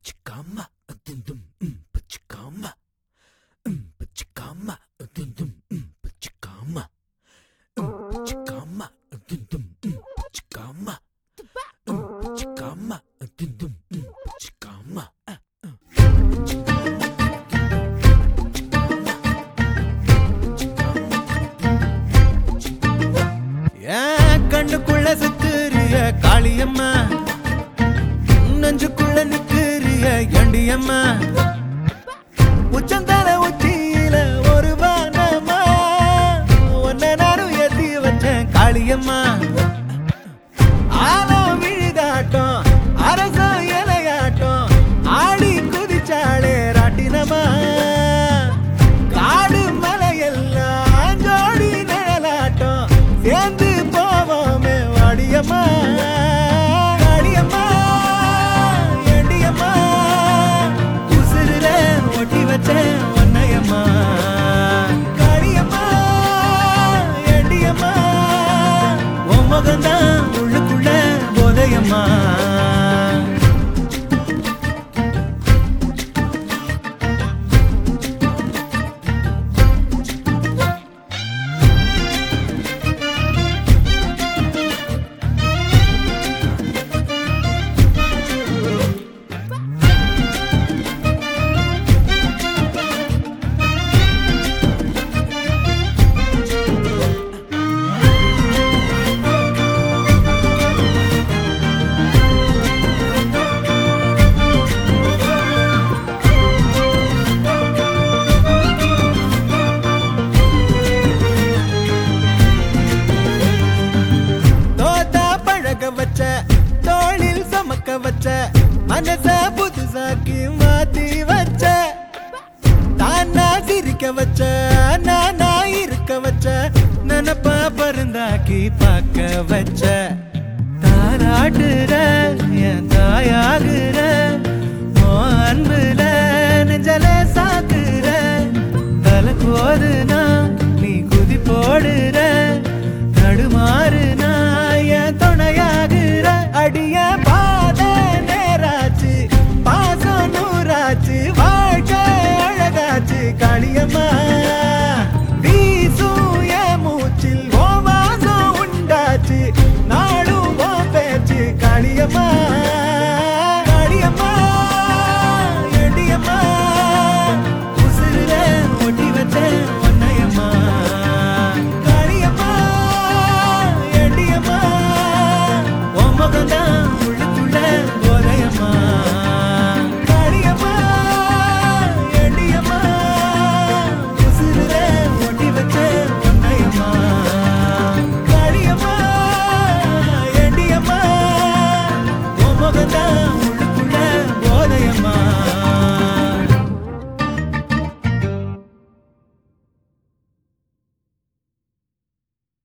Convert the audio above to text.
pachikama, dum dum, mm, pachikama, mm, pachikama, dum dum, mm, pachikama, mm, pachikama, dum dum, mm, pachikama, mm, pachikama, dum dum, mm, pachikama. ah, ah. ஏன் கண்ணுக்குள்ள சுத்துறிய காளியம்மா நெஞ்சுக்குள்ள நிக்கிறிய எண்டியம்மா உச்சந்தல உச்சியில ஒரு வானம்மா உன்னை நானும் ஏத்தி வச்சேன் காளியம்மா ஆலம் விழுதாட்டம் அரசம் இலையாட்டம் ஆடி குதிச்சாளே ராட்டினமா காடு மலையெல்லாம் ஜோடி நிழலாட்டம் சேர்ந்து போவோமே வாடியம்மா வாடியம்மா ஏண்டியம்மா உசுருல ஒட்டி வச்சேன் ஒன்னையம்மா காளியம்மா ஏண்டியம்மா உன் முகம்தான் உள்ளுக்குள்ள போதையம்மா தோத்தா பழக வச்ச தோளில் சமக்க வச்ச மனச புதுசாக்கி மாத்தி வச்ச தானா சிரிக்க வச்ச நானா இருக்க வச்ச நினப்ப பருந்தாக்கி பார்க்க வச்ச தாராட்டுற